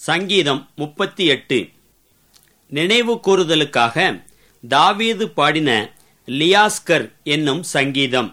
சங்கீதம் முப்பத்தி எட்டு நினைவு கூறுதலுக்காக தாவீது பாடின லியாஸ்கர் என்னும் சங்கீதம்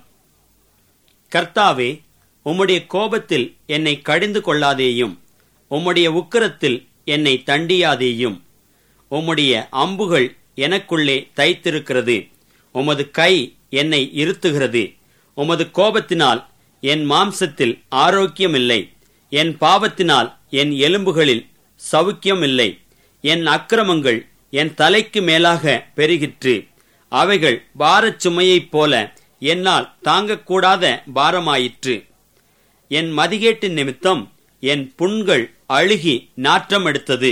கர்த்தாவே உம்முடைய கோபத்தில் என்னை கடிந்து கொள்ளாதேயும் உம்முடைய உக்கிரத்தில் என்னை தண்டியாதேயும் உம்முடைய அம்புகள் எனக்குள்ளே தைத்திருக்கிறது உமது கை என்னை இருத்துகிறது உமது கோபத்தினால் என் மாம்சத்தில் ஆரோக்கியமில்லை என் பாவத்தினால் என் எலும்புகளில் சவுக்கியமில்லை என் அக்கிரமங்கள் என் தலைக்கு மேலாக பெருகிற்று அவைகள் பாரச் சுமையைப் போல என்னால் தாங்கக்கூடாத பாரமாயிற்று என் மதிகேட்டின் நிமித்தம் என் புண்கள் அழுகி நாற்றம் எடுத்தது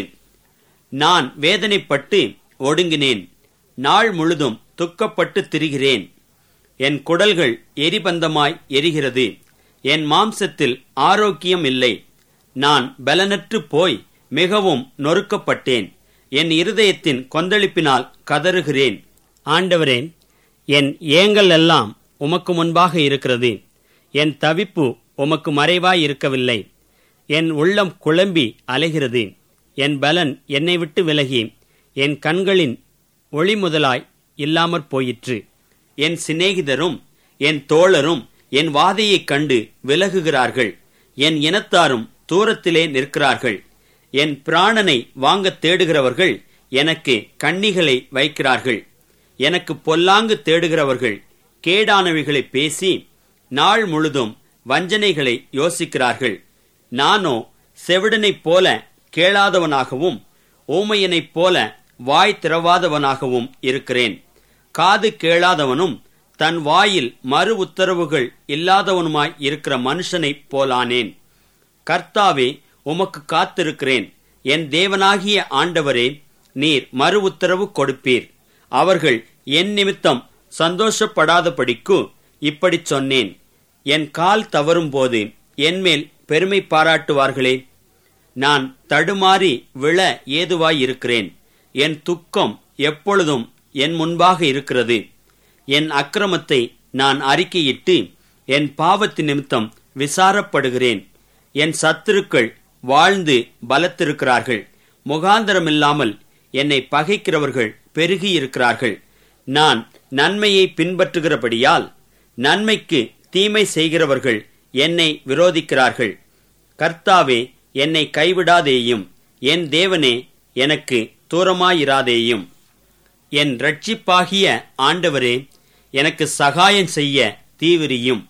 நான் வேதனைப்பட்டு ஒடுங்கினேன் நாள் முழுதும் துக்கப்பட்டு திரிகிறேன் என் குடல்கள் எரிபந்தமாய் எரிகிறது என் மாம்சத்தில் ஆரோக்கியம் இல்லை நான் பலனற்று போய் மிகவும் நொறுக்கப்பட்டேன் என் இருதயத்தின் கொந்தளிப்பினால் கதறுகிறேன் ஆண்டவரேன் என் ஏங்கல் எல்லாம் உமக்கு முன்பாக இருக்கிறது என் தவிப்பு உமக்கு மறைவாய் இருக்கவில்லை என் உள்ளம் குழம்பி அலைகிறது என் பலன் என்னை விட்டு விலகி என் கண்களின் ஒளி முதலாய் இல்லாமற் போயிற்று என் சிநேகிதரும் என் தோழரும் என் வாதையைக் கண்டு விலகுகிறார்கள் என் இனத்தாரும் தூரத்திலே நிற்கிறார்கள் என் பிராணனை வாங்கத் தேடுகிறவர்கள் எனக்கு கண்ணிகளை வைக்கிறார்கள் எனக்கு பொல்லாங்கு தேடுகிறவர்கள் கேடானவைகளை பேசி நாள் முழுதும் வஞ்சனைகளை யோசிக்கிறார்கள் நானோ செவிடனைப் போல கேளாதவனாகவும் ஊமையனைப் போல வாய் திறவாதவனாகவும் இருக்கிறேன் காது கேளாதவனும் தன் வாயில் மறு உத்தரவுகள் இல்லாதவனுமாய் இருக்கிற மனுஷனைப் போலானேன் கர்த்தாவே உமக்கு காத்திருக்கிறேன் என் தேவனாகிய ஆண்டவரே நீர் மறு உத்தரவு கொடுப்பீர் அவர்கள் என் நிமித்தம் சந்தோஷப்படாதபடிக்கு இப்படிச் சொன்னேன் என் கால் தவறும்போது என்மேல் பெருமை பாராட்டுவார்களே நான் தடுமாறி விழ ஏதுவாயிருக்கிறேன் என் துக்கம் எப்பொழுதும் என் முன்பாக இருக்கிறது என் அக்கிரமத்தை நான் அறிக்கையிட்டு என் பாவத்து நிமித்தம் விசாரப்படுகிறேன் என் சத்துருக்கள் வாழ்ந்து பலத்திருக்கிறார்கள் முகாந்தரமில்லாமல் என்னை பகைக்கிறவர்கள் பெருகியிருக்கிறார்கள் நான் நன்மையை பின்பற்றுகிறபடியால் நன்மைக்கு தீமை செய்கிறவர்கள் என்னை விரோதிக்கிறார்கள் கர்த்தாவே என்னை கைவிடாதேயும் என் தேவனே எனக்கு தூரமாயிராதேயும் என் ரட்சிப்பாகிய ஆண்டவரே எனக்கு சகாயம் செய்ய தீவிரியும்